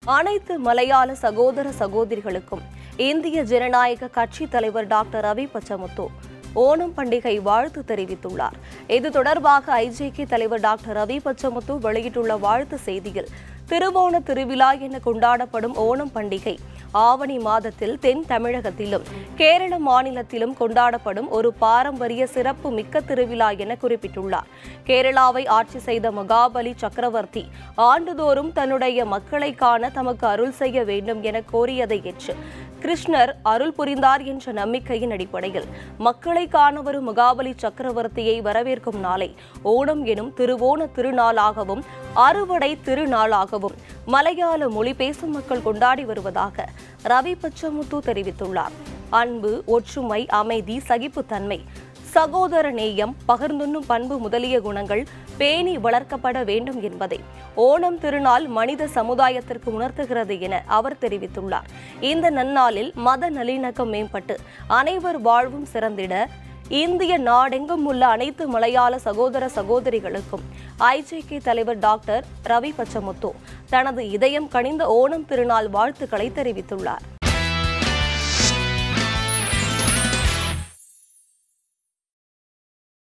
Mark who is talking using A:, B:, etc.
A: அனைத்து மலையாள சகோதர சகோதரிகளுக்கும் இந்திய ஜனநாயக கட்சி தலைவர் டாக்டர் ரவி பச்சமுத்து ஓணம் பண்டிகை வாழ்த்து தெரிவித்துள்ளார் இது தொடர்பாக ஐஜேகே தலைவர் டாக்டர் ரவி பச்சமுத்து வெளியிட்டுள்ள வாழ்த்து செய்தியில் திருவோண திருவிழா என கொண்டாடப்படும் ஓணம் பண்டிகை ஆவணி மாதத்தில் தென் தமிழகத்திலும் கேரள மாநிலத்திலும் கொண்டாடப்படும் ஒரு பாரம்பரிய சிறப்பு மிக்க திருவிழா என குறிப்பிட்டுள்ளார் கேரளாவை ஆட்சி செய்த மகாபலி சக்கரவர்த்தி ஆண்டுதோறும் தன்னுடைய மக்களை காண தமக்கு அருள் செய்ய வேண்டும் என கோரியதை ஏற்று கிருஷ்ணர் அருள் புரிந்தார் என்ற நம்பிக்கையின் அடிப்படையில் மக்களை காண வரும் மகாபலி சக்கரவர்த்தியை வரவேற்கும் நாளை ஓணம் எனும் திருவோண திருநாளாகவும் அறுவடை திருநாளாகவும் மலையாள மொழி பேசும் மக்கள் கொண்டாடி வருவதாக ரவி பச்சமுத்து தெரிவித்துள்ளார் அன்பு ஒற்றுமை அமைதி சகிப்புத்தன்மை சகோதர நேயம் பகிர்ந்துண்ணும் பண்பு முதலிய குணங்கள் பேணி வளர்க்கப்பட வேண்டும் என்பதை ஓணம் திருநாள் மனித சமுதாயத்திற்கு உணர்த்துகிறது என அவர் தெரிவித்துள்ளார் இந்த நன்னாளில் மத நல்லிணக்கம் மேம்பட்டு அனைவர் வாழ்வும் சிறந்திட இந்திய நாடெங்கும் உள்ள அனைத்து மலையாள சகோதர சகோதரிகளுக்கும் ஐஜேகே தலைவர் டாக்டர் ரவி பச்சமுத்து தனது இதயம் கனிந்த ஓணம் திருநாள் வாழ்த்துக்களை தெரிவித்துள்ளார்